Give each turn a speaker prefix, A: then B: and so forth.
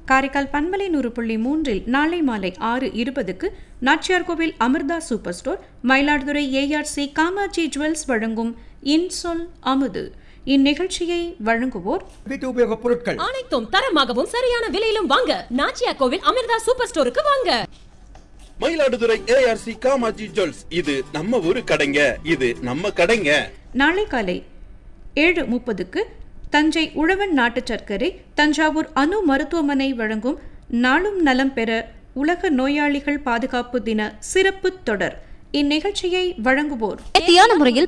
A: காரைக்கால் பண்பலை நூறு புள்ளி மூன்றில் நாளை மாலை ஆறு இருபதுக்கு Nachiyarkoil Amirtha super store Mayiladuthurai ARC Kamatchi jewels வழங்கும் இன்சொல் அமுது இந்நிகழ்ச்சியை வழங்குவோர்
B: வீட்டு உபயோகப் பொருட்கள்
C: அனைத்தும் தரமாகவும் சரியான விலையிலும் வாங்க நாச்சியா கோவில் அமிர்தா சூப்பர் ஸ்டோருக்கு வாங்க
D: மயிலாடுதுறை ஏஆர்சி காமாஜி ஜுவல்ஸ் இது நம்ம ஊரு கடைங்க இது நம்ம கடைங்க
A: நாளை காலை ஏழு முப்பதுக்கு தஞ்சை உழவன் நாட்டு சர்க்கரை தஞ்சாவூர் அணு மருத்துவமனை வழங்கும் நாளும் நலம் பெற உலக நோயாளிகள் பாதுகாப்பு தின சிறப்பு தொடர் இந்நிகழ்ச்சியை வழங்குவோர்
E: நேர்த்தியான முறையில்